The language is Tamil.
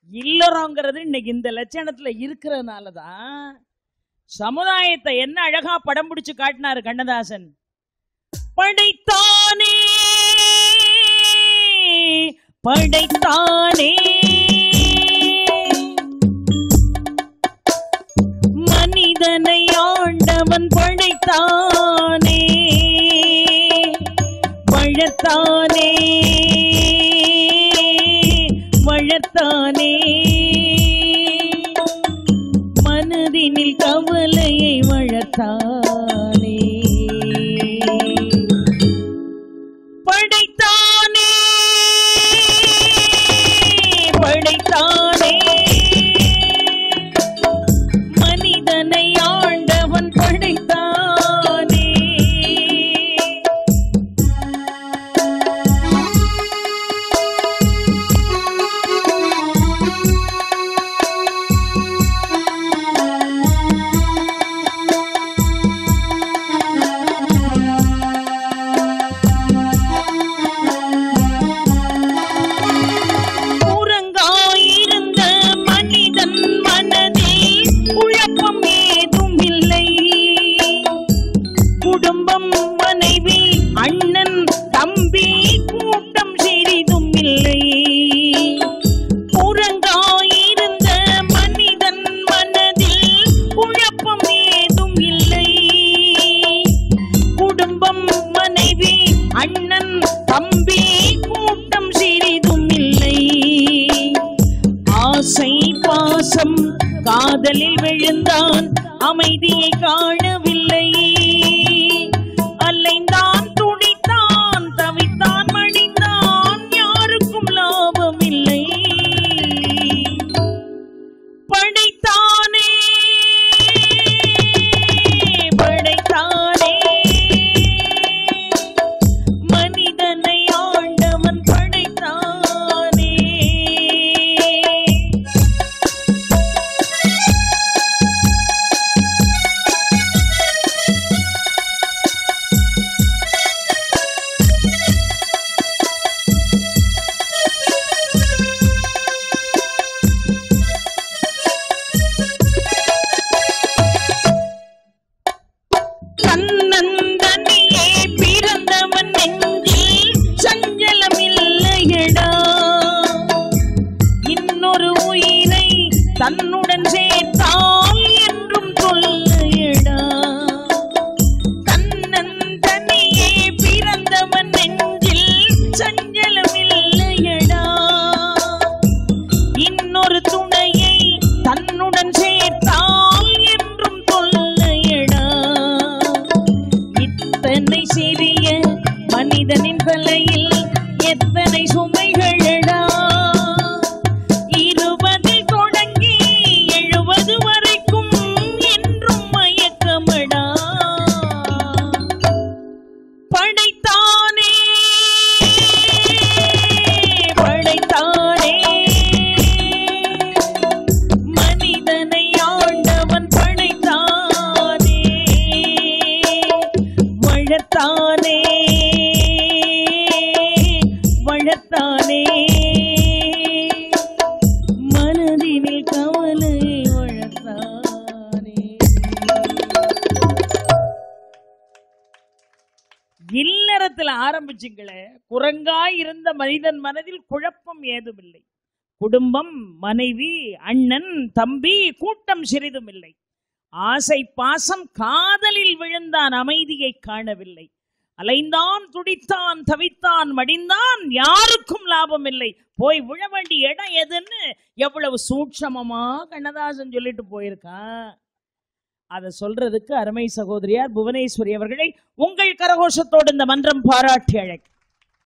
இல்லறோங்கிறது இன்னைக்கு இந்த லட்சணத்துல இருக்கிறதுனால தான் சமுதாயத்தை என்ன அழகா படம் பிடிச்சு காட்டினாரு கண்ணதாசன் படைத்தானே படைத்தானே மனிதனை ஆண்டவன் படைத்தானே வளர்த்தானே வளர்த்தானே மனதினில் கவலையை வளர்த்தானே படைத்தானே படைத்தானே மனிதனை ஆண்டவன் படைத்தானே உறங்காயிருந்த மனிதன் மனதில் குழப்பம் ஏதும் இல்லை குடும்பம் மனைவி அண்ணன் தம்பி கூட்டம் சிறிதும் இல்லை உறங்காயிருந்த மனிதன் மனதில் குழப்பம் ஏதும் இல்லை குடும்பம் மனைவி அண்ணன் தம்பி கூட்டம் சிறிதும் இல்லை ஆசை பாசம் காதலில் விழுந்தான் அமைதியை காணவில்லை அலைந்தான் துடித்தான் தவித்தான் மடிந்தான் யாருக்கும் லாபம் இல்லை படைத்தானே படைத்தானே மனிதனை ஆண்டவன் படைத்தானே தன்னந்தனியே பிறந்தவன் நெஞ்சில் சஞ்சலம் இல்லையடா இன்னொரு உயிரை தன்னுடன் சேர்த்தால் என்றும் தொல்லையடா தன்னந்தனியே பிறந்தவன் நெஞ்சில் சஞ்சலம் இல்லையடா இன்னொரு துணையை தன்னுடன் சேர்த்தால் என்றும் தொல்லையடா இத்தனை சிறிய மனிதனின் தலையில் எத்தனை சுமைகளடா இருபதில் தொடங்கி எழுபது வரைக்கும் என்றும் மயக்கமடா படைத்தானே படைத்தானே மனிதனை ஆண்டவன் படைத்தானே வளர்த்தானே வளர்த்தானே மனதினில் கவலை வளர்த்தானே இல்லறத்துல ஆரம்பிச்சுங்களே குரங்காய் இருந்த மனிதன் மனதில் குழப்பம் ஏதுமில்லை குடும்பம் மனைவி அண்ணன் தம்பி கூட்டம் சிறிதும் இல்லை ஆசை பாசம் காதலில் விழுந்தான் அமைதியை காணவில்லை அலைந்தான் துடித்தான் தவித்தான் மடிந்தான் யாருக்கும் லாபம் இல்லை போய் விழ வேண்டிய இடம் எதுன்னு எவ்வளவு சூட்சமமா கண்ணதாசன் சொல்லிட்டு போயிருக்கான் அதை சொல்றதுக்கு அருமை சகோதரியார் புவனேஸ்வரி அவர்களை உங்கள் கரகோஷத்தோடு இந்த மன்றம் பாராட்டி அழைக்க